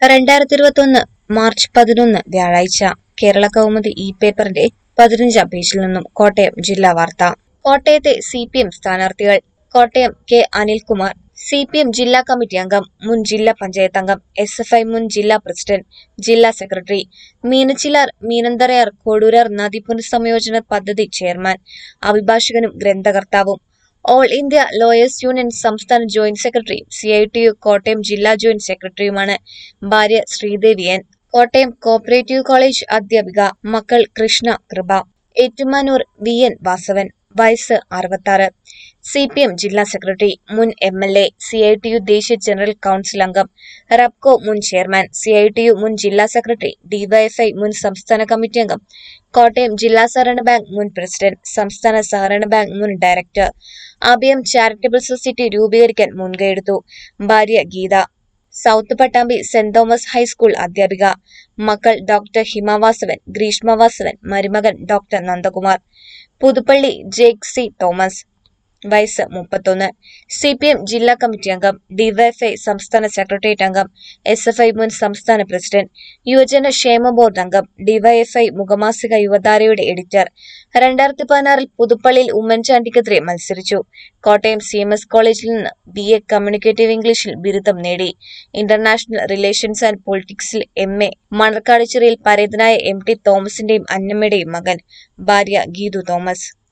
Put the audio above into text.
രണ്ടായിരത്തി ഇരുപത്തൊന്ന് മാർച്ച് പതിനൊന്ന് വ്യാഴാഴ്ച കേരള കൗമുദി ഇ പേപ്പറിന്റെ പതിനഞ്ചാം പേജിൽ നിന്നും കോട്ടയം ജില്ലാ വാർത്ത കോട്ടയത്തെ സി പി എം സ്ഥാനാർത്ഥികൾ Kottayam K Anilkumar C P M ജില്ലാ കമ്മിറ്റി അംഗം മുൻ ജില്ലാ പഞ്ചായത്ത് അംഗം എസ് എഫ് ഐ മുൻ ജില്ലാ പ്രസിഡന്റ് ജില്ലാ സെക്രട്ടറി മീനച്ചിലാർ മീനന്തറയാർ കൊടൂരാർ നദി പുനഃസംയോജന പദ്ധതി ചെയർമാൻ അഭിഭാഷകനും ഗ്രന്ഥകർത്താവും ഓൾ ഇന്ത്യ ലോയേഴ്സ് യൂണിയൻ സംസ്ഥാന joint secretary C I T U Kottayam ജില്ലാ ജോയിന്റ് സെക്രട്ടറിയുമാണ് ഭാര്യ Sreedevi N Kottayam cooperative college അധ്യാപിക മക്കൾ കൃഷ്ണ കൃപ ഏറ്റുമാനൂർ വി എൻ വാസവൻ വയസ്സ് അറുപത്താറ് സി പി എം ജില്ലാ സെക്രട്ടറി മുൻ M L A C I T U ദേശീയ ജനറൽ കൌൺസിൽ അംഗം റബ്കോ മുൻ chairman C I T U മുൻ ജില്ലാ സെക്രട്ടറി ഡിവൈഎഫ്ഐ മുൻ സംസ്ഥാന കമ്മിറ്റി അംഗം കോട്ടയം ജില്ലാ സഹകരണ ബാങ്ക് മുൻ പ്രസിഡന്റ് സംസ്ഥാന സഹകരണ ബാങ്ക് മുൻ ഡയറക്ടർ അഭയം ചാരിറ്റബിൾ സൊസൈറ്റി രൂപീകരിക്കാൻ മുൻകൈയെടുത്തു ഭാര്യ Geetha south Pattambi saint Thomas high school അധ്യാപിക മക്കൾ ഡോക്ടർ ഹിമവാസവൻ ഗ്രീഷ്മവാസവൻ മരുമകൻ doctor Nandakumar Puthuppally Jake C Thomas വയസ്സ് മുപ്പത്തൊന്ന് സി പി എം ജില്ലാ കമ്മിറ്റി അംഗം ഡിവൈഎഫ്ഐ സംസ്ഥാന സെക്രട്ടേറിയറ്റ് അംഗം എസ് എഫ് ഐ മുൻ സംസ്ഥാന പ്രസിഡന്റ് യുവജന ക്ഷേമ ബോർഡ് അംഗം ഡിവൈഎഫ്ഐ മുഖമാസിക യുവതാരയുടെ എഡിറ്റർ രണ്ടായിരത്തി പതിനാറിൽ പുതുപ്പള്ളിയിൽ ഉമ്മൻചാണ്ടിക്കെതിരെ മത്സരിച്ചു കോട്ടയം സി എം എസ് കോളേജിൽ നിന്ന് ബി എ കമ്മ്യൂണിക്കേറ്റീവ് ഇംഗ്ലീഷിൽ ബിരുദം നേടി ഇന്റർനാഷണൽ റിലേഷൻസ് ആൻഡ് പൊളിറ്റിക്സിൽ എം എ മണർക്കാട് ചിറയിൽ പരേതനായ എം ടി തോമസിന്റെയും അന്നമ്മയുടെയും മകൻ ഭാര്യ ഗീതു തോമസ്